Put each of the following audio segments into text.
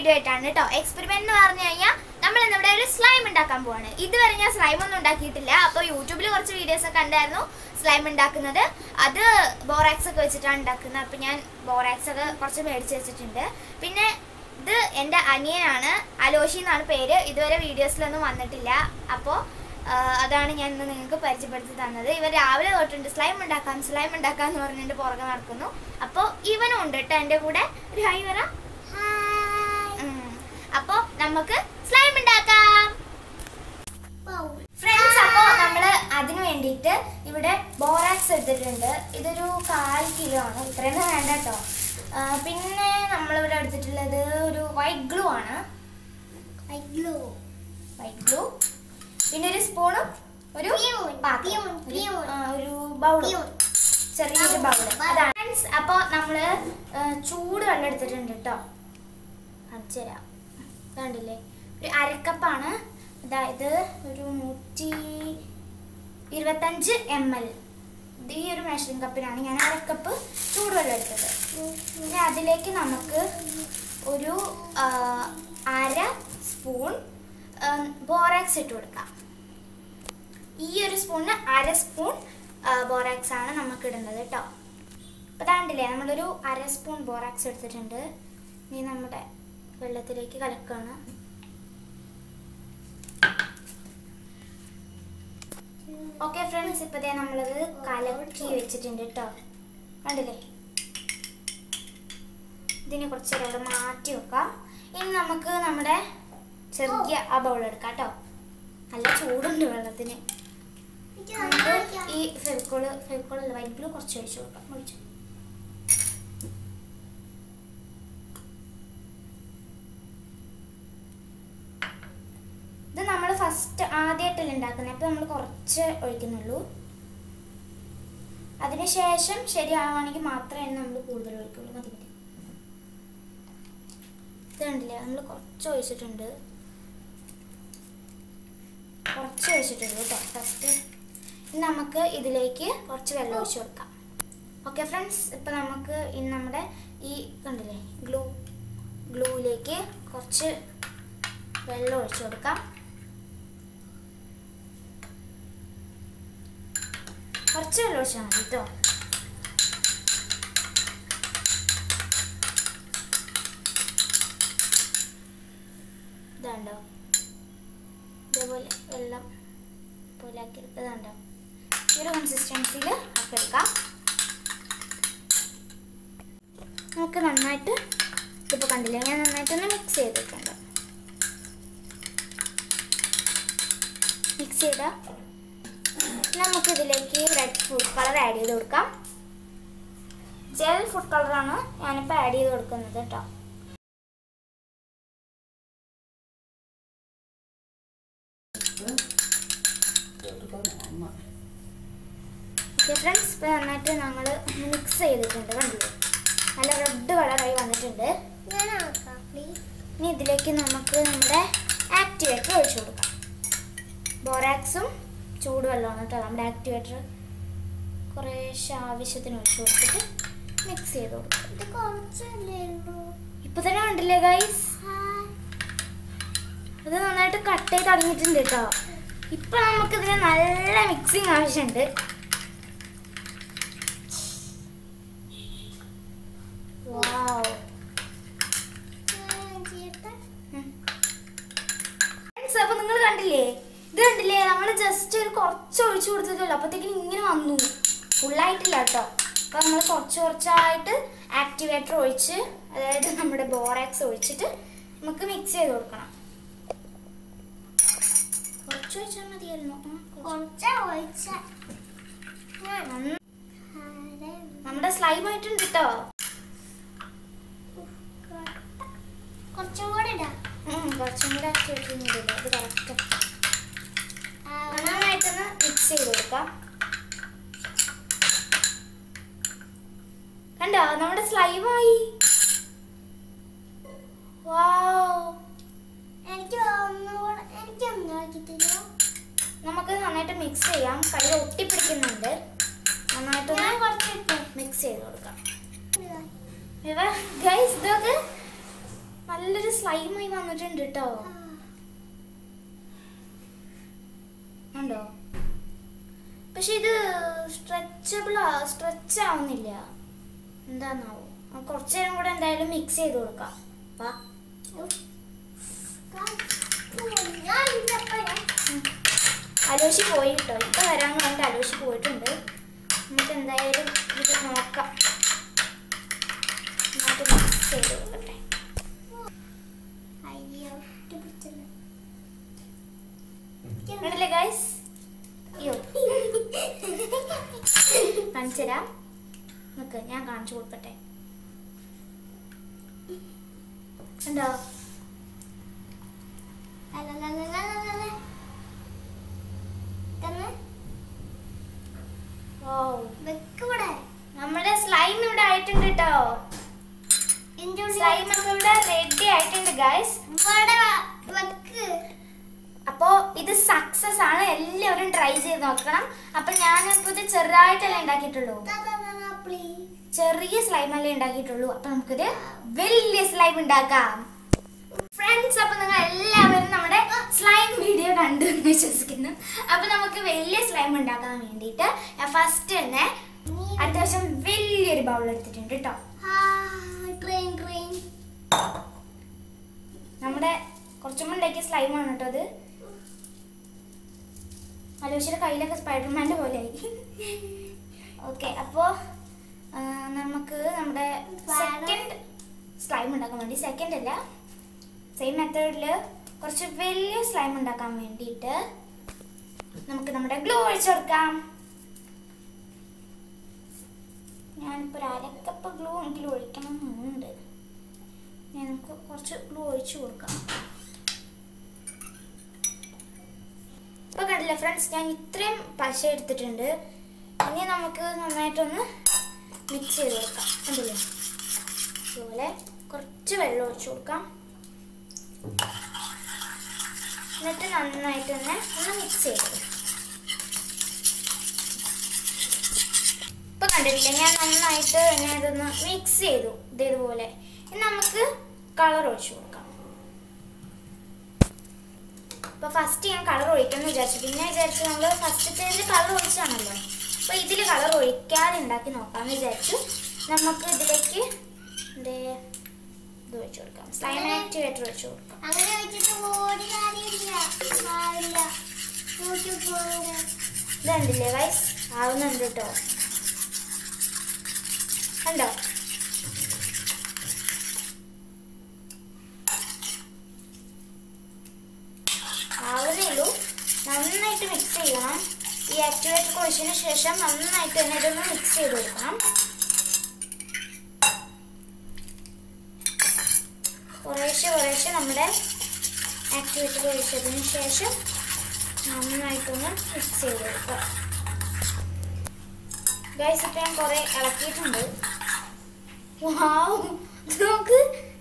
Video ആയിട്ടാണ് കേട്ടോ experiment എന്ന് പറഞ്ഞു കഴിഞ്ഞാൽ നമ്മൾ ഇന്നിവിടെ ഒരു സ്ലൈം ഉണ്ടാക്കാൻ പോവാണ് ഇതുവരെ ഞാൻ സ്ലൈം ഒന്നും ഉണ്ടാക്കിയിട്ടില്ല അപ്പോൾ യൂട്യൂബിൽ കുറച്ച് വീഡിയോസ് ഒക്കെ കണ്ടായിരുന്നു സ്ലൈം ഉണ്ടാക്കുന്നത് അത് ബോറാക്സ് ഒക്കെ വെച്ചിട്ടാണ് ഉണ്ടാക്കുന്നത് അപ്പോൾ ഞാൻ ബോറാക്സ് ഒക്കെ കുറച്ച് മേടിച്ച് വെച്ചിട്ടുണ്ട് പിന്നെ ഇത് എൻ്റെ അനിയനാണ് അലോഷി എന്നാണ് പേര് ഇതുവരെ വീഡിയോസിലൊന്നും വന്നിട്ടില്ല അപ്പോൾ അതാണ് ഞാൻ ഇന്ന് നിങ്ങൾക്ക് പരിചയപ്പെടുത്തി തന്നത് ഇവർ രാവിലെ തൊട്ടുണ്ട് സ്ലൈം ഉണ്ടാക്കാം സ്ലൈം ഉണ്ടാക്കാം എന്ന് പറഞ്ഞിട്ട് പുറകെ നടക്കുന്നു അപ്പോൾ ഇവനും ഉണ്ട് കേട്ടോ എൻ്റെ കൂടെ ഒരു ഹൈ വരാം അപ്പോൾ നമുക്ക് സ്ലൈം ഉണ്ടാക്കാം ഫ്രണ്ട്സ് അപ്പോൾ നമ്മൾ അതിന് വേണ്ടിയിട്ട് ഇവിടെ ബോറാക്സ് എടുത്തിട്ടുണ്ട് ഇതൊരു കാൽ കിലോ ആണ് ഇത്രയൊന്നും വേണ്ട കേട്ടോ ആ, പിന്നെ നമ്മളിവിടെ എടുത്തിട്ടുള്ളത് ഒരു വൈറ്റ് ഗ്ലൂ ആണ് വൈറ്റ് ഗ്ലൂ വൈറ്റ് ഗ്ലൂ പിന്നെ ഒരു സ്പൂണും ഒരു പാത്രം. ഒരു- ആ, ഒരു ബൗളും ചെറിയൊരു ബൗള് അതാണ് ഫ്രണ്ട്സ് അപ്പോൾ നമ്മൾ ചൂട് വെള്ളം എടുത്തിട്ടുണ്ട് കേട്ടോ കാണിച്ചു തരാം കണ്ടില്ലേ ഒരു അരക്കപ്പാണ് അതായത് ഒരു നൂറ്റി ഇരുപത്തഞ്ച് എം എൽ ഈ ഒരു മെഷറിംഗ് കപ്പിനാണ് ഞാൻ അരക്കപ്പ് ചൂടുവെള്ളം എടുത്തത് പിന്നെ അതിലേക്ക് നമുക്ക് ഒരു ആ, അര സ്പൂൺ ബോറാക്സ് ഇട്ട് കൊടുക്കാം ഈ ഒരു സ്പൂണിന് അര സ്പൂൺ ബോറാക്സ് ആണ് നമുക്ക് ഇടുന്നത് കേട്ടോ അപ്പോൾ കണ്ടില്ലേ നമ്മളൊരു അര സ്പൂൺ ബോറാക്സ് എടുത്തിട്ടുണ്ട് ഇനി നമ്മുടെ വെള്ളത്തിലേക്ക് കലക്കുകയാണ് ഓക്കെ ഫ്രണ്ട്സ് ഇപ്പോൾ ദേ നമ്മളത് കലക്കി വെച്ചിട്ടുണ്ട് കേട്ടോ കണ്ടില്ലേ ഇതിനെ കുറച്ച് നേരം അവിടെ മാറ്റി വെക്കാം ഇനി നമുക്ക് നമ്മുടെ ചെറിയ ആ ബൗൾ എടുക്കാം കേട്ടോ നല്ല ചൂടുണ്ട് വെള്ളത്തിന് നമുക്ക് ഈ ഫെവിക്കോള് ഫെവിക്കോളല്ല വൈറ്റ് ഗ്ലൂ കുറച്ച് ഒഴിച്ചു കൊടുക്കാം ഒഴിച്ചു ഇത് നമ്മൾ ഫസ്റ്റ് ആദ്യമായിട്ടല്ല ഉണ്ടാക്കുന്നത് അപ്പോൾ നമ്മൾ കുറച്ച് ഒഴിക്കുന്നുള്ളൂ അതിനുശേഷം ശരിയാവുകയാണെങ്കിൽ മാത്രമേ നമ്മൾ കൂടുതൽ ഒഴിക്കുള്ളൂ മതി മതി ഇത് കണ്ടില്ലേ നമ്മൾ കുറച്ച് ഒഴിച്ചിട്ടുണ്ട് കുറച്ച് ഒഴിച്ചിട്ടുള്ളൂ കേട്ടോ ഫസ്റ്റ് ഇനി നമുക്ക് ഇതിലേക്ക് കുറച്ച് വെള്ളം ഒഴിച്ച് കൊടുക്കാം ഓക്കെ ഫ്രണ്ട്സ് ഇപ്പം നമുക്ക് ഇനി നമ്മുടെ ഈ കണ്ടില്ലേ ഗ്ലൂ ഗ്ലൂയിലേക്ക് കുറച്ച് വെള്ളം ഒഴിച്ചു കൊടുക്കാം കുറച്ച് വെള്ളം ഒഴിച്ചാൽ മതി കേട്ടോ ഇതാണ്ടോ ഇതേപോലെ വെള്ളം പോലെ ആക്കി എടുത്തതുണ്ടോ ഈ ഒരു കൺസിസ്റ്റൻസിയിൽ ആക്കി എടുക്കാം നമുക്ക് നന്നായിട്ട് ഇപ്പോൾ കണ്ടില്ലേ ഞാൻ നന്നായിട്ടൊന്ന് മിക്സ് ചെയ്തിട്ടുണ്ട് മിക്സ് ചെയ്ത നമുക്ക് ഇതിലേക്ക് റെഡ് ഫുഡ് കളർ ആഡ് ചെയ്ത് കൊടുക്കാം ജെൽ ഫുഡ് കളറാണ് ഞാനിപ്പോൾ ആഡ് ചെയ്ത് കൊടുക്കുന്നത് കേട്ടോ ഓക്കെ ഫ്രണ്ട്സ് ഇപ്പോൾ നന്നായിട്ട് ഞങ്ങൾ മിക്സ് ചെയ്തിട്ടുണ്ട് കണ്ടില്ലേ നല്ല റെഡ് കളറായി വന്നിട്ടുണ്ട് ഇനി ഇതിലേക്ക് നമുക്ക് നമ്മുടെ ആക്ടിവേറ്റർ ഒഴിച്ചു കൊടുക്കാം ബോറാക്സും ചൂടുവെള്ളമാണ് കേട്ടോ നമ്മുടെ ആക്ടിവേറ്റർ കുറേശ്ശെ ആവശ്യത്തിന് ഒഴിച്ചു കൊടുത്തിട്ട് മിക്സ് ചെയ്ത് കൊടുക്കാം ഇപ്പൊ തന്നെ കണ്ടില്ലേ ഗൈസ് അത് നന്നായിട്ട് കട്ട് ചെയ്ത് തുടങ്ങിയിട്ടുണ്ട് കേട്ടോ ഇപ്പൊ നമുക്ക് ഇതിന് നല്ല മിക്സിങ് ആവശ്യമുണ്ട് വാവ് ഫ്രണ്ട്സ് അപ്പൊ നിങ്ങൾ കണ്ടില്ലേ ഇത് കണ്ടില്ലേ നമ്മൾ ജസ്റ്റ് ഒരു കുറച്ച് ഒഴിച്ചു കൊടുത്തിട്ടുള്ളൂ അപ്പത്തേക്കിനും ഇങ്ങനെ വന്നു ഫുള്ളായിട്ടില്ല കേട്ടോ അപ്പൊ നമ്മൾ കുറച്ച് കുറച്ചായിട്ട് ആക്ടിവേറ്റർ ഒഴിച്ച് അതായത് നമ്മുടെ ബോറാക്സ് ഒഴിച്ചിട്ട് നമുക്ക് മിക്സ് ചെയ്ത് കൊടുക്കണം കുറച്ച് ഒഴിച്ചാൽ മതിയായിരുന്നു ആ, കുറച്ച്. നന്ന- നമ്മുടെ സ്ലൈം ആയിട്ടുണ്ട് കേട്ടോ കുറച്ചും കൂടെ ഇടാം ഉം, കുറച്ചും കൂടെ ആക്ടിവേറ്റർ ചെയ്തില്ല അത് കറക്റ്റ് നന്നായിട്ടൊന്ന് മിക്സ് ചെയ്ത് കൊടുക്കാം കണ്ടോ നമ്മുടെ സ്ലൈമായി വാവ് എനിക്ക് ഒന്നുകൂടെ എനിക്ക് ഒന്നാക്കി തരുമോ നമുക്ക് നന്നായിട്ട് മിക്സ് ചെയ്യാം കൈ ഒട്ടിപ്പിടിക്കുന്നുണ്ട് ഞാൻ നന്നായിട്ടൊന്ന് കുറച്ചിട്ട് മിക്സ് ചെയ്ത് കൊടുക്കാം ഗൈസ് ഇതൊക്കെ നല്ലൊരു സ്ലൈമായി വന്നിട്ടുണ്ട് കേട്ടോ ഉണ്ടോ പക്ഷെ ഇത് സ്ട്രെച്ചബിൾ സ്ട്രെച്ച് ആവുന്നില്ല എന്താന്നാവോ നമുക്ക് കുറച്ച് നേരം കൂടെ എന്തായാലും മിക്സ് ചെയ്ത് കൊടുക്കാം വാ ഞാൻ ഇതപ്പഴേ അലോഷി പോയി കേട്ടോ ഇപ്പൊ വരാന്ന് പറഞ്ഞിട്ട് അലോഷി പോയിട്ടുണ്ട് നമുക്ക് എന്തായാലും ഇത് നോക്കാം നന്നായിട്ട് മിക്സ് ചെയ്ത് കൊടുക്കട്ടെ അയ്യോ പിടിച്ചല്ലോ കണ്ടില്ലേ ഗൈസ് അയ്യോ കാണിച്ചു തരാം നോക്ക് ഞാൻ കാണിച്ചു കൊടുക്കട്ടെ ഉണ്ടോ ലലലലലലല. ഇതൊന്ന് ഓ വെക്ക് ഇവിടെ. നമ്മുടെ സ്ലൈം ഇവിടെ ആയിട്ടുണ്ട് കേട്ടോ ഇതിന്റെ ഉള്ളിൽ സ്ലൈം ഒക്കെ ഇവിടെ റെഡി ആയിട്ടുണ്ട് ഗൈസ് ഇവിടെ വെക്ക്. അപ്പോ ഇത് സക്സസ് ആണ് എല്ലാവരും ട്രൈ ചെയ്ത് നോക്കണം അപ്പൊ ഞാനിപ്പോ ഇത് ചെറുതായിട്ടല്ലേ ഉണ്ടാക്കിയിട്ടുള്ളൂ ദാ, ദാ, ദാ, ദാ, please. ചെറിയ സ്ലൈം അല്ലേ ഉണ്ടാക്കിയിട്ടുള്ളൂ അപ്പൊ നമുക്കൊരു വലിയ സ്ലൈം ഉണ്ടാക്കാം ഫ്രണ്ട്സ് അപ്പൊ നിങ്ങൾ എല്ലാവരും നമ്മുടെ സ്ലൈം വീഡിയോ കണ്ടു എന്ന് വിശ്വസിക്കുന്നു അപ്പൊ നമുക്ക് വലിയ സ്ലൈം ഉണ്ടാക്കാൻ വേണ്ടിയിട്ട് ഞാൻ ഫസ്റ്റ് തന്നെ നീ- അത്യാവശ്യം വലിയൊരു ബൗൾ എടുത്തിട്ടുണ്ട് കേട്ടോ ആ, train, train. നമ്മുടെ കുറച്ചും മുമ്പ് ഉണ്ടാക്കിയ സ്ലൈമാണ് കേട്ടോ അത് അലോഷിയുടെ കയ്യിലൊക്കെ സ്പൈഡർമാൻ്റെ പോലെ ആയി ഓക്കെ അപ്പോൾ നമുക്ക് നമ്മുടെ സെക്കൻഡ് സ്ലൈം ഉണ്ടാക്കാൻ വേണ്ടി സെക്കൻഡ് അല്ല സെയിം മെത്തേഡിൽ കുറച്ച് വലിയ സ്ലൈം ഉണ്ടാക്കാൻ വേണ്ടിയിട്ട് നമുക്ക് നമ്മുടെ ഗ്ലൂ ഒഴിച്ചു കൊടുക്കാം ഞാനിപ്പോൾ ഒരു അരക്കപ്പ് ഗ്ലൂ എങ്കിലും ഒഴിക്കണം എന്നുണ്ട് ഞാൻ നമുക്ക് കുറച്ച് ഗ്ലൂ ഒഴിച്ചു കൊടുക്കാം ഇപ്പൊ കണ്ടില്ല ഫ്രണ്ട്സ് ഞാൻ ഇത്രയും പശ എടുത്തിട്ടുണ്ട് ഇനി നമുക്ക് നന്നായിട്ടൊന്ന് മിക്സ് ചെയ്ത് കൊടുക്കാം കണ്ടില്ലേ അതുപോലെ കുറച്ച് വെള്ളം ഒഴിച്ചു കൊടുക്കാം എന്നിട്ട് നന്നായിട്ടൊന്ന് ഒന്ന് മിക്സ് ചെയ്ത് കൊടുക്കാം ഇപ്പൊ കണ്ടിട്ടില്ലേ ഞാൻ നന്നായിട്ട് ഞാൻ ഇതൊന്ന് മിക്സ് ചെയ്തു ഇതേതുപോലെ ഇനി നമുക്ക് കളർ ഒഴിച്ചു കൊടുക്കാം ഇപ്പൊ ഫസ്റ്റ് ഞാൻ കളർ ഒഴിക്കാന്ന് വിചാരിച്ചു പിന്നെ വിചാരിച്ചു നമ്മൾ ഫസ്റ്റത്തേതിൽ കളർ ഒഴിച്ചാണല്ലോ അപ്പൊ ഇതിൽ കളർ ഒഴിക്കാതെ ഉണ്ടാക്കി നോക്കാന്ന് വിചാരിച്ചു നമുക്ക് ഇതിലേക്ക് എന്തേ ഇത് ഒഴിച്ചു കൊടുക്കാം സ്ലൈം ആക്ടിവേറ്റർ ഒഴിച്ചു കൊടുക്കാം അങ്ങനെ വെച്ചിട്ട് ഒരു കാര്യമില്ല ആവില്ല നോക്കി പോകരുത് ഇത് കണ്ടില്ലേ വൈസ് ആവുന്നുണ്ട് കേട്ടോ കണ്ടോ ആവുന്നേ ഉള്ളൂ നന്നായിട്ട് മിക്സ് ചെയ്യണം ഈ ആക്ടിവേറ്റർ ഒഴിച്ചതിന് ശേഷം നന്നായിട്ട് തന്നെ ഇതൊന്ന് മിക്സ് ചെയ്ത് കൊടുക്കണം കുറേശ്ശെ കുറേശ്ശെ നമ്മുടെ ആക്ടിവേറ്റർ ഒഴിച്ചതിന് ശേഷം നന്നായിട്ടൊന്ന് മിക്സ് ചെയ്ത് കൊടുക്കുക ഗൈസ് ഇപ്പം ഞാൻ കുറേ ഇളക്കിയിട്ടുണ്ട് വാവ് ഇത് നോക്ക്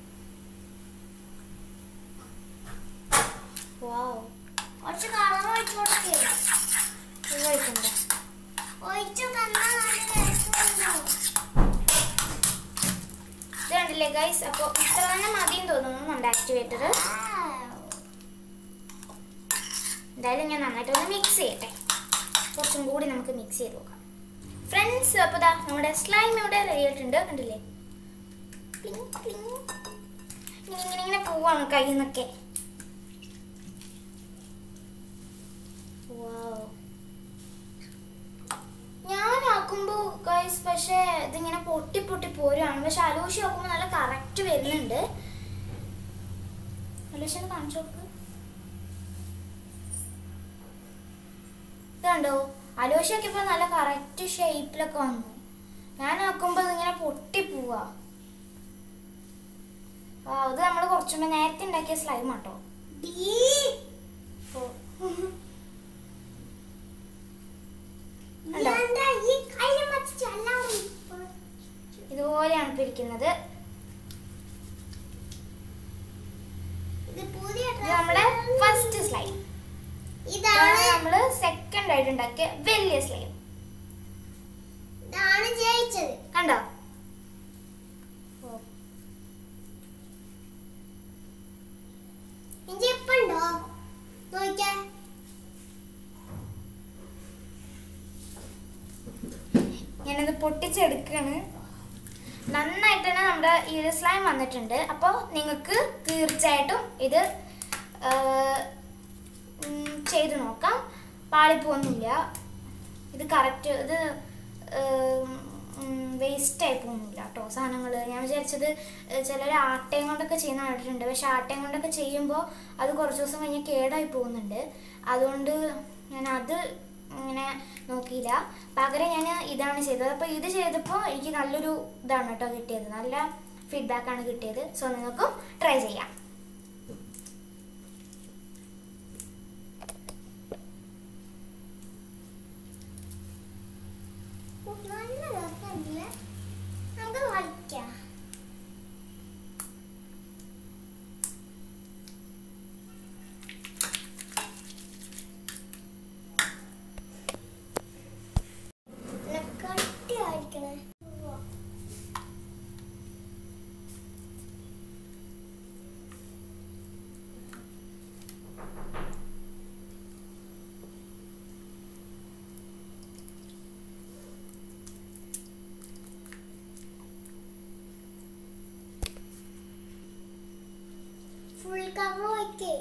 വാവ് കുറച്ച് കളർ ഒഴിച്ചു കൊടുക്കേ ഇത് കഴിക്കണ്ട ഒഴിച്ചു തന്നാൽ നല്ല രസമുണ്ടാവും ഇത് കണ്ടില്ലേ ഗൈസ് അപ്പോൾ ഇത്ര തന്നെ മതിയും തോന്നുന്നു നമ്മുടെ ആക്ടിവേറ്റർ എന്തായാലും ഞാൻ നന്നായിട്ടൊന്ന് മിക്സ് ചെയ്യട്ടെ കുറച്ചും കൂടി നമുക്ക് മിക്സ് ചെയ്ത് നോക്കാം ഫ്രണ്ട്സ് അപ്പോൾ ദാ നമ്മുടെ സ്ലൈം ഇവിടെ റെഡി ആയിട്ടുണ്ട് കണ്ടില്ലേ പ്ലിങ് പ്ലിങ് ഇങ്ങനെ ഇങ്ങനെ ഇങ്ങനെ പോവാണ് കയ്യിൽ നിന്നൊക്കെ വാവ് ഞാൻ ആക്കുമ്പോൾ ഗൈസ് പക്ഷേ ഇതിങ്ങനെ പൊട്ടി പൊട്ടി പോരുകയാണ് പക്ഷെ അലൂഷി ആക്കുമ്പോൾ നല്ല കറക്റ്റ് വരുന്നുണ്ട് അലൂഷി ഒന്ന് കാണിച്ചു നോക്ക് ഇത് കണ്ടോ അലോശയൊക്കെ ഇപ്പൊ നല്ല കറക്റ്റ് ഷേപ്പിലൊക്കെ വന്നു ഞാൻ ആക്കുമ്പോൾ ഇതിങ്ങനെ പൊട്ടി പോവാ ആ അത് നമ്മൾ കുറച്ചുകൂടെ നേരത്തെ ഉണ്ടാക്കിയ സ്ലൈം ആട്ടോ ഓ. കണ്ടോ? ഈ കയ്യിൽ വെച്ചിട്ടെല്ലാം ഇതുപോലെയാണ് ഇപ്പൊ ഇരിക്കുന്നത് ഇത് പുതിയ ഇത് നമ്മുടെ ഫസ്റ്റ് സ്ലൈം ഇതാണ് ഇതാണ് നമ്മള് സെക്കൻഡ് ആയിട്ട് ഉണ്ടാക്കിയ വലിയ സ്ലൈം ഇതാണ് ജയിച്ചത് കണ്ടോ ഓ. പൊട്ടിച്ചെടുക്കാണ് നന്നായിട്ട് തന്നെ നമ്മുടെ ഈ ഒരു സ്ലൈം വന്നിട്ടുണ്ട് അപ്പോൾ നിങ്ങൾക്ക് തീർച്ചയായിട്ടും ഇത് ആ, ഉം, ചെയ്ത് നോക്കാം പാളിപ്പോന്നില്ല ഇത് കറക്റ്റ് ഇത് വേസ്റ്റ് ആയി പോകുന്നില്ല കേട്ടോ സാധനങ്ങൾ ഞാൻ വിചാരിച്ചത് ചിലർ ആട്ടയും കൊണ്ടൊക്കെ ചെയ്യുന്ന കണ്ടിട്ടുണ്ട് പക്ഷെ ആട്ടയും കൊണ്ടൊക്കെ ചെയ്യുമ്പോൾ അത് കുറച്ച് ദിവസം കഴിഞ്ഞ് കേടായി പോകുന്നുണ്ട് അതുകൊണ്ട് ഞാൻ അത് ഇങ്ങനെ നോക്കിയില്ല പകരം ഞാൻ ഇതാണ് ചെയ്തത് അപ്പോൾ ഇത് ചെയ്തപ്പോൾ എനിക്ക് നല്ലൊരു ഇതാണ് കേട്ടോ കിട്ടിയത് നല്ല ഫീഡ്ബാക്കാണ് കിട്ടിയത് സോ നിങ്ങൾക്കും ട്രൈ ചെയ്യാം നല്ല രസമുണ്ടല്ലേ നമുക്ക് കളിക്കാം നല്ല കട്ടിയായിരിക്കണേ ഫുൾ കവർ വയ്ക്കേ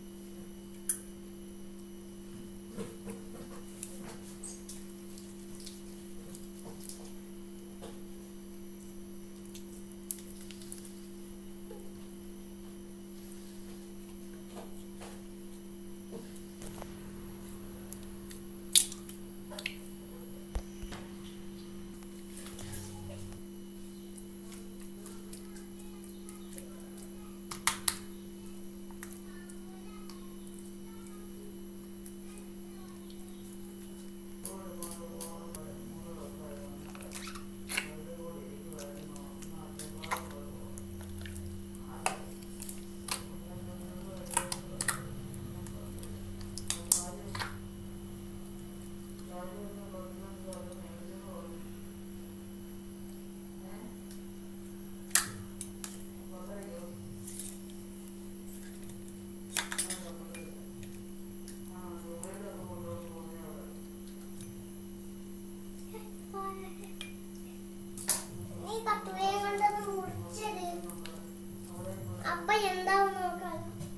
നീ കട്ടുകയും കൊണ്ടത് മുറിച്ചത് അപ്പൊ എന്താവും നോക്കാം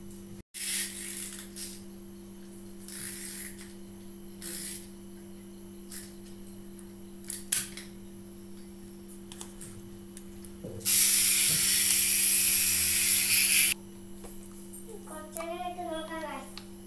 കുറച്ചേരമായിട്ട് നോക്കാം guys.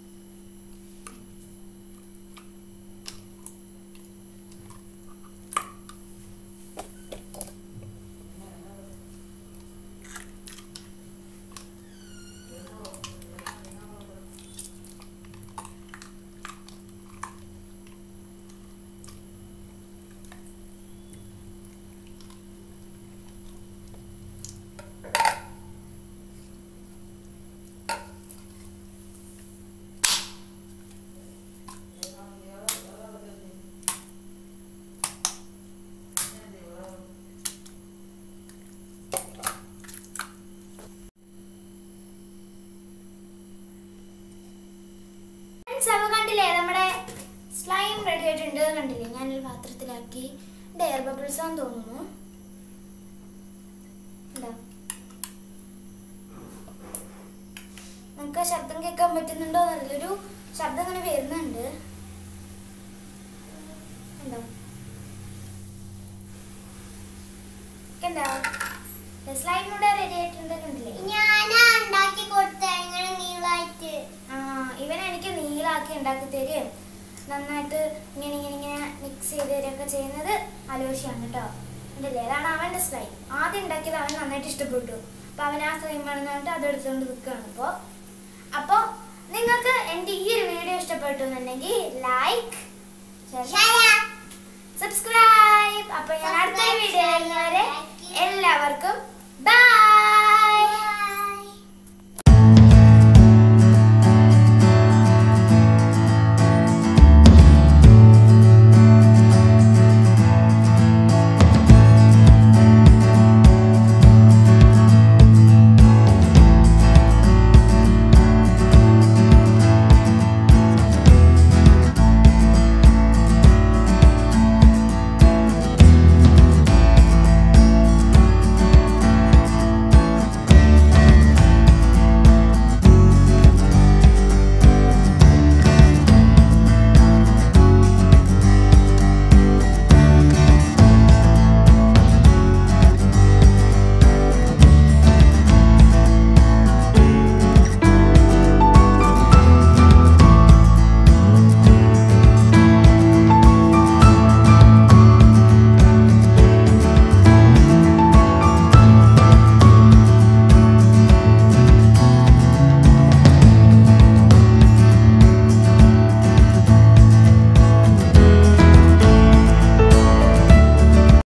Friends, അപ്പൊ കണ്ടില്ലേ നമ്മുടെ സ്ലൈം റെഡി ആയിട്ടുണ്ട് കണ്ടില്ലേ ഞാനൊരു പാത്രത്തിലാക്കി ഇത് എയർ ബബിൾസ് ആണെന്ന് തോന്നുന്നു ഇതാ. നിങ്ങൾക്ക് ആ ശബ്ദം കേൾക്കാൻ പറ്റുന്നുണ്ടോ എന്നറിയില്ല ഒരു ശബ്ദം ഇങ്ങനെ വരുന്നുണ്ട് ഉണ്ടോ കണ്ടോ സ്ലൈം ഇവിടെ റെഡി ആയിട്ടുണ്ട് കണ്ടില്ലേ ഞാനാ ഉണ്ടാക്കി കൊടുത്ത എങ്ങനെ നീളായിട്ട് ആ ഇവൻ എനിക്ക് നീളാക്കി ഉണ്ടാക്കി തരും നന്നായിട്ട് ഇങ്ങനെ ഇങ്ങനെ ഇങ്ങനെ മിക്സ് ചെയ്ത് തരികയൊക്കെ ചെയ്യുന്നത് അലോഷിയാണ് കേട്ടോ ഉണ്ടല്ലേ അതാണ് അവൻ്റെ സ്ലൈം ആദ്യം ഉണ്ടാക്കിയത് അവൻ നന്നായിട്ട് ഇഷ്ടപ്പെട്ടു അപ്പൊ അവൻ ആ സ്ലൈം വേണമെന്ന് പറഞ്ഞിട്ട് അത് എടുത്തുകൊണ്ട് നിൽക്കുകയാണ് ഇപ്പോൾ അപ്പോൾ നിങ്ങൾക്ക് എൻ്റെ ഈ ഒരു വീഡിയോ ഇഷ്ടപ്പെട്ടു എന്നുണ്ടെങ്കിൽ ലൈക്ക് ശരാ സബ്സ്ക്രൈബ് അപ്പോൾ ഞാൻ അടുത്ത വീഡിയോ വരുന്നവരെ